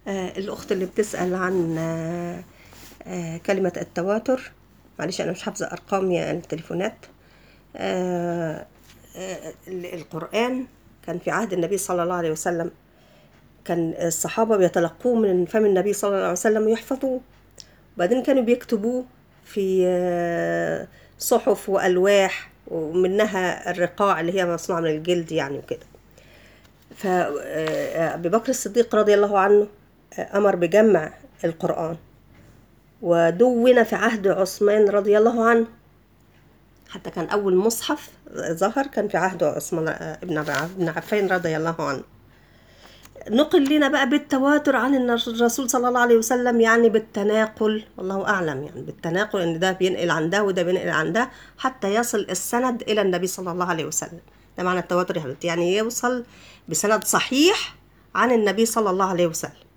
آه، الأخت اللي بتسأل عن آه، آه، كلمة التواتر معلش أنا مش حافظة أرقام يعني التليفونات آه، آه، ال- القرآن كان في عهد النبي صلى الله عليه وسلم كان الصحابة بيتلقوه من فم النبي صلى الله عليه وسلم ويحفظوه وبعدين كانوا بيكتبوه في آه، صحف وألواح ومنها الرقاع اللي هي مصنوعة من الجلد يعني وكده فأبي بكر الصديق رضي الله عنه أمر بجمع القرآن ودون في عهد عثمان رضي الله عنه حتى كان أول مصحف ظهر كان في عهد عثمان ابن ابن عفان رضي الله عنه نقل لنا بقى بالتواتر عن الرسول صلى الله عليه وسلم يعني بالتناقل والله أعلم يعني بالتناقل إن ده بينقل عن ده وده بينقل عن ده حتى يصل السند إلى النبي صلى الله عليه وسلم ده معنى التواتر يا حبيبتي يعني يوصل بسند صحيح عن النبي صلى الله عليه وسلم